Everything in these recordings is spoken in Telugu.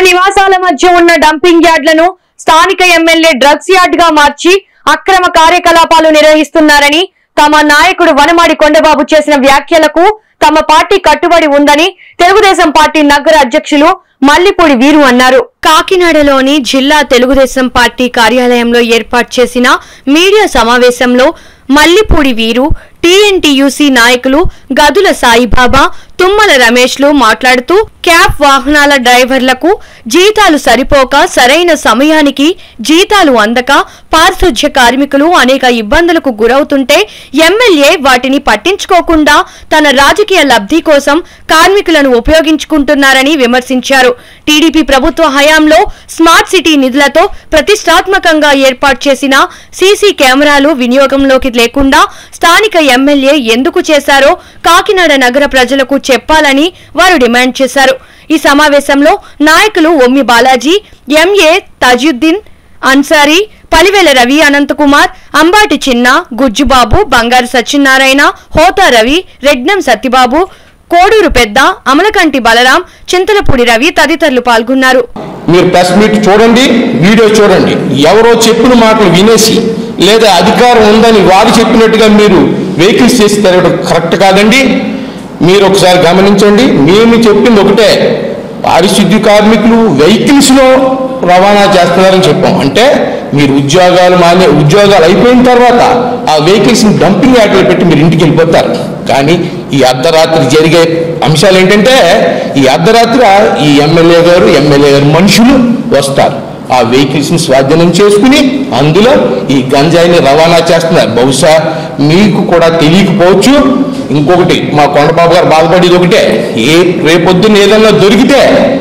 నివాసాల మధ్య ఉన్న డంపింగ్ యార్డ్లను స్థానిక ఎమ్మెల్యే డ్రగ్స్ యార్డ్ గా మార్చి అక్రమ కార్యకలాపాలు నిర్వహిస్తున్నారని తమ నాయకుడు వనమాడి కొండబాబు చేసిన వ్యాఖ్యలకు తమ పార్టీ కట్టుబడి ఉందని తెలుగుదేశం పార్టీ నగర అధ్యక్షులు మల్లిపూడి వీరు అన్నారు కాకినాడలోని జిల్లా తెలుగుదేశం పార్టీ కార్యాలయంలో ఏర్పాటు చేసిన మీడియా సమావేశంలో మల్లిపూడి వీరు టీఎన్టీయూసీ నాయకులు గదుల సాయిబాబా తుమ్మల రమేష్లు మాట్లాడుతూ క్యాబ్ వాహనాల డ్రైవర్లకు జీతాలు సరిపోక సరైన సమయానికి జీతాలు అందక పారిశుధ్య కార్మికులు అనేక ఇబ్బందులకు గురవుతుంటే ఎమ్మెల్యే వాటిని పట్టించుకోకుండా తన రాజకీయ లబ్ధి కోసం కార్మికులను ఉపయోగించుకుంటున్నారని విమర్శించారు టీడీపీ ప్రభుత్వ హయాంలో స్మార్ట్ సిటీ నిధులతో ప్రతిష్టాత్మకంగా ఏర్పాటు చేసిన సీసీ కెమెరాలు వినియోగంలోకి లేకుండా స్థానిక ఎమ్మెల్యే ఎందుకు చేశారో కాకినాడ నగర ప్రజలకు చెప్పాలని వారు డిమాండ్ చేశారు ఈ సమావేశంలో నాయకులు ఒమ్మి బాలాజీ ఎంఏ తజుద్దీన్ అన్సారీ పలివేల రవి అనంతకుమార్ అంబాటి చిన్న గుజ్జుబాబు బంగారు సత్యనారాయణ హోతా రవి రెడ్నం సత్యబాబు కోడూరు పెద్ద అమలకంటి బలరాం చింతలపూడి రవి తదితరులు పాల్గొన్నారు మీరు ప్రెస్ మీట్ చూడండి వీడియో చూడండి ఎవరో చెప్పిన మాటలు వినేసి లేదా అధికారం ఉందని వారు చెప్పినట్టుగా మీరు వెహికల్స్ చేసి తిరగడం కరెక్ట్ కాదండి మీరు ఒకసారి గమనించండి మేము చెప్పింది ఒకటే పారిశుద్ధ్య కార్మికులు వెహికల్స్లో రవాణా చేస్తున్నారని చెప్పాం అంటే మీరు ఉద్యోగాలు మానే ఉద్యోగాలు అయిపోయిన తర్వాత ఆ వెహికల్స్ని డంపింగ్ యార్డ్లో పెట్టి మీరు ఇంటికి వెళ్ళిపోతారు కానీ ఈ అర్ధరాత్రి జరిగే అంశాలు ఏంటంటే ఈ అర్ధరాత్రి ఈ ఎమ్మెల్యే గారు ఎమ్మెల్యే గారు మనుషులు వస్తారు ఆ వెహికల్స్ని స్వాధీనం చేసుకుని అందులో ఈ గంజాయిని రవాణా చేస్తున్నారు బహుశా మీకు కూడా తెలియకపోవచ్చు ఇంకొకటి మా కొండబాబు గారు బాధపడేది ఒకటే ఏ రేపొద్దున ఏదన్నా దొరికితే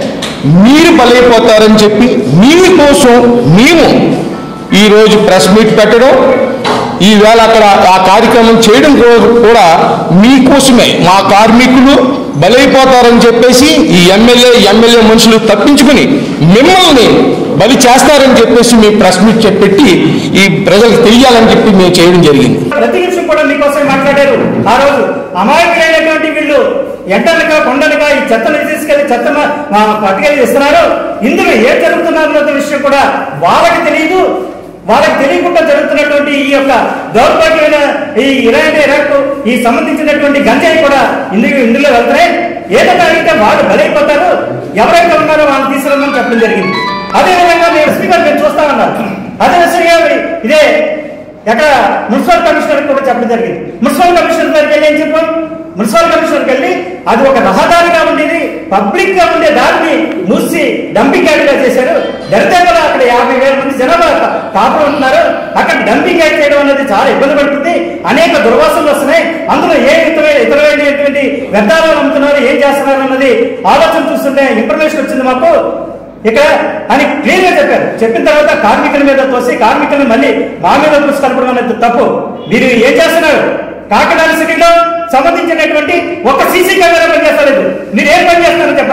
మీరు బలైపోతారని చెప్పి మీకోసం మేము ఈరోజు ప్రెస్ మీట్ పెట్టడం ఈవేళ అక్కడ ఆ కార్యక్రమం చేయడం కూ- కూడా మీకోసమే మా కార్మికులు బలైపోతారని చెప్పేసి ఈ ఎమ్మెల్యే ఎమ్మెల్యే మనుషులు తప్పించుకుని మిమ్మల్ని బలి చేస్తారని చెప్పేసి మీ ప్రెస్ మీట్ చెప్పెట్టి ఈ ప్రజలకు తెలియాలని చెప్పి మేము చేయడం జరిగింది ప్రతి నిమిషం కూడా మీకోసం మాట్లాడారు ఆ రోజు అమాయకులైనటువంటి వీళ్ళు ఎంటలుగా కొండలుగా ఈ చెత్తను తీసుకెళ్లి చెత్త పట్టుకెళ్ళి ఇస్తున్నారు ఇందులో ఏం జరుగుతున్నారు అనే విషయం కూడా వాళ్ళకి తెలియదు వాళ్ళకి తెలియకుండా జరుగుతున్నటువంటి ఈ యొక్క దౌర్భాగ్యమైన ఈ ఇరాన్ ఇరాక్ ఈ సంబంధించినటువంటి గంజాయి కూడా ఇందులో ఇందులో వెళ్తున్నాయి ఏదైనా అడిగితే వాళ్ళు బలైపోతారు ఎవరైతే ఉన్నారో వాళ్ళని తీసుకురమ్మని చెప్పడం జరిగింది అదే విధంగా మేము స్పీకర్ మేము చూస్తా ఉన్నారు అదే విషయంగా ఇదే ఎక్కడ మున్సిపల్ కమిషనర్ కూడా చెప్పడం జరిగింది మున్సిపల్ కమిషనర్ దగ్గరికి వెళ్ళి ఏం చెప్పాం మున్సిపల్ కమిషనర్కి వెళ్ళి అది ఒక రహదారిగా ఉండేది పబ్లిక్ గా ఉండే దారిని మూసి డంపింగ్ యార్డ్ గా చేశారు జరితే కూడా అక్కడ యాభై వేల మంది జనాభా కాపులు ఉంటున్నారు అక్కడ డంపింగ్ యార్డ్ చేయడం అనేది చాలా ఇబ్బంది పడుతుంది అనేక దుర్వాసనలు వస్తున్నాయి అందులో ఏ ఇతరమైన ఇతరమైనటువంటి వ్యర్థాలు అమ్ముతున్నారు ఏం చేస్తున్నారు అన్నది ఆలోచన చూస్తుంటే ఇన్ఫర్మేషన్ వచ్చింది మాకు ఇక్కడ అని క్లియర్ గా చెప్పారు చెప్పిన తర్వాత కార్మికుల మీద తోసి కార్మికులను మళ్ళీ మా మీద దృష్టి కలపడం అనేది తప్పు మీరు ఏం చేస్తున్నారు కాకినాడ సిటీలో సంబంధించినటువంటి ఒక సీసీ కెమెరా పని చేస్తలేదు మీరు ఏం పని చేస్తున్నారో చెప్పండి